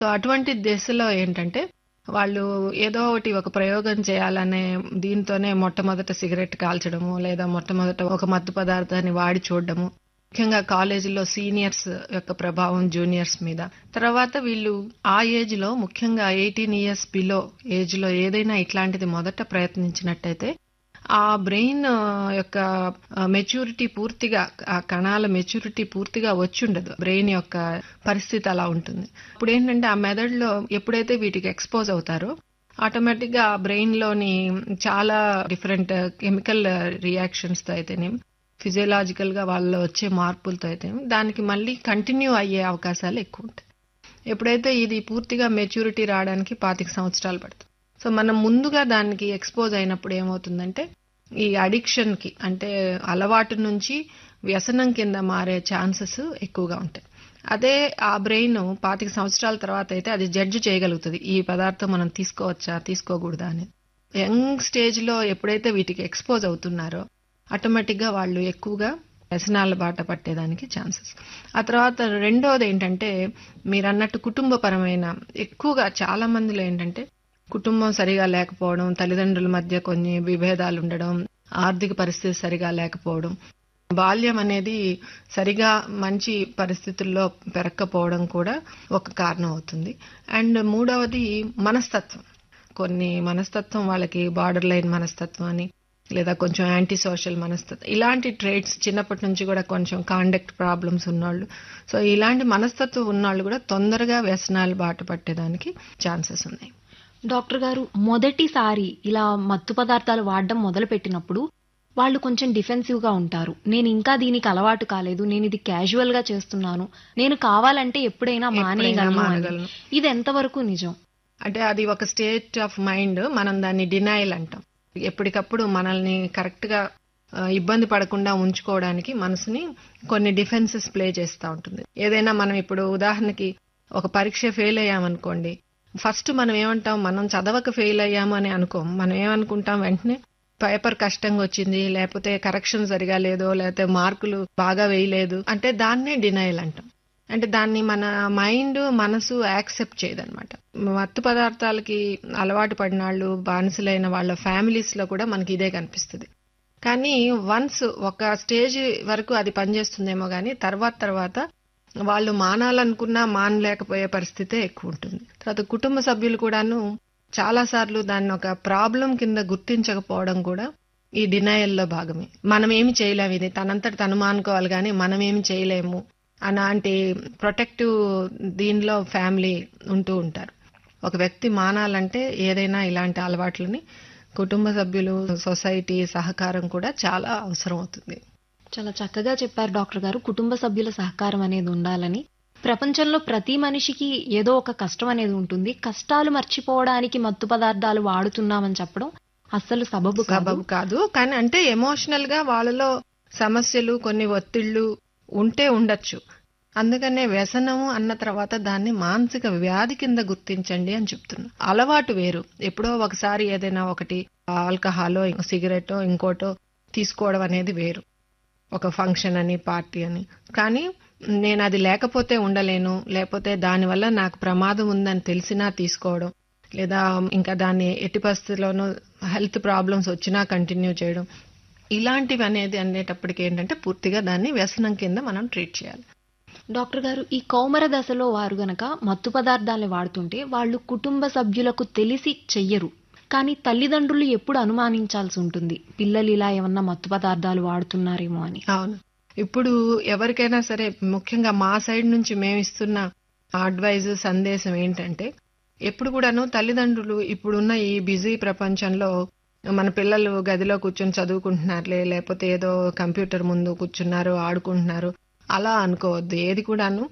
So అటువంటి దశలో ఏంటంటే వాళ్ళు ఏదో ఒకటి ఒక ప్రయోగం చేయాలనే దీంతోనే మొట్టమొదట సిగరెట్ కాల్చడము లేదా మొట్టమొదట ఒక మత్తు పదార్థాన్ని వాడి చూడడము ముఖ్యంగా కాలేజీలో సీనియర్స్ యొక్క ప్రభావం జూనియర్స్ మీద తర్వాత వీళ్ళు ఆ ఏజ్ లో ముఖ్యంగా ఎయిటీన్ ఇయర్స్ బిలో ఏజ్ లో ఏదైనా ఇట్లాంటిది మొదట ప్రయత్నించినట్టయితే ఆ బ్రెయిన్ యొక్క మెచ్యూరిటీ పూర్తిగా ఆ కణాల మెచ్యూరిటీ పూర్తిగా వచ్చి ఉండదు బ్రెయిన్ యొక్క పరిస్థితి అలా ఉంటుంది ఇప్పుడు ఏంటంటే ఆ మెదడులో ఎప్పుడైతే వీటికి ఎక్స్పోజ్ అవుతారో ఆటోమేటిక్ గా బ్రెయిన్ లోని చాలా డిఫరెంట్ కెమికల్ రియాక్షన్స్ తో అయితేనేం ఫిజియలాజికల్ గా వాళ్ళలో వచ్చే మార్పులతో అయితే దానికి మళ్ళీ కంటిన్యూ అయ్యే అవకాశాలు ఎక్కువ ఉంటాయి ఎప్పుడైతే ఇది పూర్తిగా మెచ్యూరిటీ రావడానికి పాతిక సంవత్సరాలు పడుతుంది సో మనం ముందుగా దానికి ఎక్స్పోజ్ అయినప్పుడు ఏమవుతుందంటే ఈ అడిక్షన్ కి అంటే అలవాటు నుంచి వ్యసనం కింద మారే ఛాన్సెస్ ఎక్కువగా ఉంటాయి అదే ఆ బ్రెయిన్ పాతిక సంవత్సరాల తర్వాత అయితే అది జడ్జి చేయగలుగుతుంది ఈ పదార్థం మనం తీసుకోవచ్చా తీసుకోకూడదా అని యంగ్ స్టేజ్ లో ఎప్పుడైతే వీటికి ఎక్స్పోజ్ అవుతున్నారో ఆటోమేటిక్ గా వాళ్ళు ఎక్కువగా వ్యసనాల బాట పట్టేదానికి ఛాన్సెస్ ఆ తర్వాత రెండోది ఏంటంటే మీరు అన్నట్టు కుటుంబపరమైన ఎక్కువగా చాలా మందిలో ఏంటంటే కుటుంబం సరిగా లేకపోవడం తల్లిదండ్రుల మధ్య కొన్ని విభేదాలు ఉండడం ఆర్థిక పరిస్థితి సరిగా లేకపోవడం బాల్యం అనేది సరిగా మంచి పరిస్థితుల్లో పెరగకపోవడం కూడా ఒక కారణం అవుతుంది అండ్ మూడవది మనస్తత్వం కొన్ని మనస్తత్వం వాళ్ళకి బార్డర్ లైన్ మనస్తత్వం అని లేదా కొంచెం యాంటీ సోషల్ మనస్తత్వం ఇలాంటి ట్రేట్స్ చిన్నప్పటి నుంచి కూడా కొంచెం కాండక్ట్ ప్రాబ్లమ్స్ ఉన్నవాళ్ళు సో ఇలాంటి మనస్తత్వం ఉన్నవాళ్ళు కూడా తొందరగా వ్యసనాలు బాట పట్టేదానికి ఛాన్సెస్ ఉన్నాయి డాక్టర్ గారు మొదటిసారి ఇలా మత్తు పదార్థాలు వాడడం మొదలు పెట్టినప్పుడు వాళ్ళు కొంచెం డిఫెన్సివ్ గా ఉంటారు నేను ఇంకా దీనికి అలవాటు కాలేదు నేను ఇది క్యాజువల్ గా చేస్తున్నాను నేను కావాలంటే ఎప్పుడైనా మానేయగలను అని. మానగలను. ఇది ఎంతవరకు నిజం అంటే అది ఒక స్టేట్ ఆఫ్ మైండ్ మనం దాన్ని డినైల్ అంటాం ఎప్పటికప్పుడు మనల్ని కరెక్ట్ గా ఆ, ఇబ్బంది పడకుండా ఉంచుకోవడానికి మనసుని కొన్ని డిఫెన్సెస్ ప్లే చేస్తూ ఉంటుంది ఏదైనా మనం ఇప్పుడు ఉదాహరణకి ఒక పరీక్ష ఫెయిల్ అయ్యామనుకోండి ఫస్ట్ మనం ఏమంటాం మనం చదవక ఫెయిల్ అయ్యాము అని అనుకోం మనం ఏమనుకుంటాం వెంటనే పేపర్ కష్టంగా వచ్చింది లేకపోతే కరెక్షన్ సరిగా లేదో లేకపోతే మార్కులు బాగా వేయలేదు అంటే దాన్నే డినైల్ అంటాం అంటే దాన్ని మన మైండ్ మనసు యాక్సెప్ట్ చేయదన్నమాట మత్తు పదార్థాలకి అలవాటు పడిన వాళ్ళు బానిసలైన వాళ్ళ ఫ్యామిలీస్ లో కూడా మనకి ఇదే కనిపిస్తుంది కానీ వన్స్ ఒక స్టేజ్ వరకు అది పనిచేస్తుందేమో కానీ తర్వాత తర్వాత వాళ్ళు మానాలనుకున్నా మానలేకపోయే పరిస్థితే ఎక్కువ ఉంటుంది తర్వాత కుటుంబ సభ్యులు కూడాను చాలా సార్లు దాన్ని ఒక ప్రాబ్లం కింద గుర్తించకపోవడం కూడా ఈ డినయల్లో భాగమే మనం ఏమి చేయలేము ఇది తనంతట తను మానుకోవాలి కానీ మనం ఏమి చేయలేము అలాంటి ప్రొటెక్టివ్ దీనిలో ఫ్యామిలీ ఉంటూ ఉంటారు ఒక వ్యక్తి మానాలంటే ఏదైనా ఇలాంటి అలవాట్లని కుటుంబ సభ్యులు సొసైటీ సహకారం కూడా చాలా అవసరం అవుతుంది చాలా చక్కగా చెప్పారు డాక్టర్ గారు కుటుంబ సభ్యుల సహకారం అనేది ఉండాలని ప్రపంచంలో ప్రతి మనిషికి ఏదో ఒక కష్టం అనేది ఉంటుంది కష్టాలు మర్చిపోవడానికి మత్తు పదార్థాలు వాడుతున్నామని చెప్పడం అస్సలు సబబు కాదు సబబు కాదు కానీ అంటే ఎమోషనల్ గా వాళ్ళలో సమస్యలు కొన్ని ఒత్తిళ్లు ఉంటే ఉండొచ్చు అందుకనే వ్యసనము అన్న తర్వాత దాన్ని మానసిక వ్యాధి కింద గుర్తించండి అని చెప్తున్నా అలవాటు వేరు ఎప్పుడో ఒకసారి ఏదైనా ఒకటి ఆల్కహాలో సిగరెటో ఇంకోటో తీసుకోవడం అనేది వేరు ఒక ఫంక్షన్ అని పార్టీ అని కానీ నేను అది లేకపోతే ఉండలేను లేకపోతే దానివల్ల నాకు ప్రమాదం ఉందని తెలిసినా తీసుకోవడం లేదా ఇంకా దాన్ని ఎట్టి పరిస్థితుల్లోనూ హెల్త్ ప్రాబ్లమ్స్ వచ్చినా కంటిన్యూ చేయడం ఇలాంటివి అనేది అనేటప్పటికి ఏంటంటే పూర్తిగా దాన్ని వ్యసనం కింద మనం ట్రీట్ చేయాలి డాక్టర్ గారు ఈ కౌమర దశలో వారు గనక మత్తు పదార్థాలను వాడుతుంటే వాళ్ళు కుటుంబ సభ్యులకు తెలిసి చెయ్యరు కానీ తల్లిదండ్రులు ఎప్పుడు అనుమానించాల్సి ఉంటుంది పిల్లలు ఇలా ఏమన్నా మత్తు పదార్థాలు వాడుతున్నారేమో అని అవును ఇప్పుడు ఎవరికైనా సరే ముఖ్యంగా మా సైడ్ నుంచి మేము ఇస్తున్న అడ్వైజ్ సందేశం ఏంటంటే ఎప్పుడు కూడాను తల్లిదండ్రులు ఇప్పుడున్న ఈ బిజీ ప్రపంచంలో మన పిల్లలు గదిలో కూర్చొని చదువుకుంటున్నారులే లేకపోతే ఏదో కంప్యూటర్ ముందు కూర్చున్నారు ఆడుకుంటున్నారు అలా అనుకోవద్దు ఏది కూడాను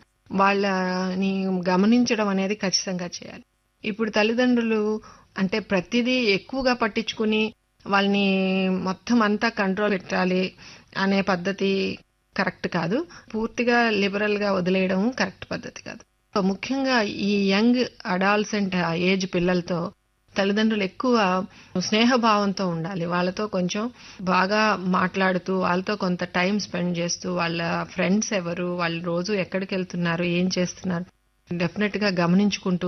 వాళ్ళని గమనించడం అనేది ఖచ్చితంగా చేయాలి ఇప్పుడు తల్లిదండ్రులు అంటే ప్రతిదీ ఎక్కువగా పట్టించుకుని వాళ్ళని మొత్తం అంతా కంట్రోల్ పెట్టాలి అనే పద్ధతి కరెక్ట్ కాదు పూర్తిగా లిబరల్ గా వదిలేయడం కరెక్ట్ పద్ధతి కాదు ముఖ్యంగా ఈ యంగ్ అడాల్సెంట్ ఏజ్ పిల్లలతో తల్లిదండ్రులు ఎక్కువ స్నేహభావంతో ఉండాలి వాళ్ళతో కొంచెం బాగా మాట్లాడుతూ వాళ్ళతో కొంత టైం స్పెండ్ చేస్తూ వాళ్ళ ఫ్రెండ్స్ ఎవరు వాళ్ళు రోజు ఎక్కడికి వెళ్తున్నారు ఏం చేస్తున్నారు డెఫినెట్ గా గమనించుకుంటూ